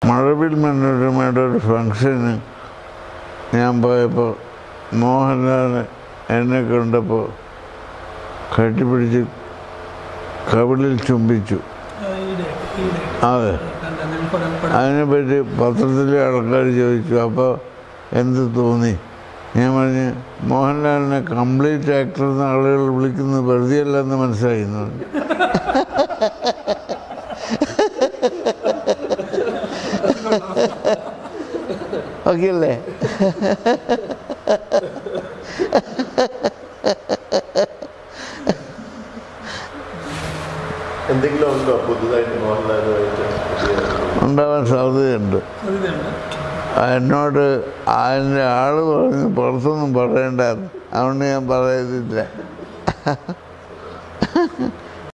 മഴവിൽ മനോരമയുടെ ഒരു ഫങ്ഷന് ഞാൻ പോയപ്പോൾ മോഹൻലാൽ എന്നെ കണ്ടപ്പോൾ കെട്ടിപ്പിടിച്ച് കവിളിൽ ചുംബിച്ചു ഈയിടെ ഈയിടെ അതെ കണ്ട നെൽപ്പടം പടം അതിനെപ്പറ്റി പത്രത്തിലെ ആൾക്കാർ ചോദിച്ചു അപ്പോൾ എന്ത് തോന്നി ഞാൻ പറഞ്ഞ് മോഹൻലാലിനെ കംപ്ലീറ്റ് ആക്ടർ എന്ന് ആളുകൾ വിളിക്കുന്നത് വെറുതെയല്ല എന്ന് മനസ്സിലായി എന്ന് പറഞ്ഞു ഓക്കെ അല്ലേ എന്തെങ്കിലും ഉണ്ടോ പുതുതായിട്ട് മോഹൻലാലുമായിട്ട് പുതിയ ഉണ്ടാവാൻ സാധ്യതയുണ്ട് സാധ്യതയുണ്ട് എന്നോട് അതിൻ്റെ ആൾ പറഞ്ഞു പുറത്തൊന്നും പറയണ്ടായിരുന്നു അതുകൊണ്ട് ഞാൻ പറയുന്നില്ല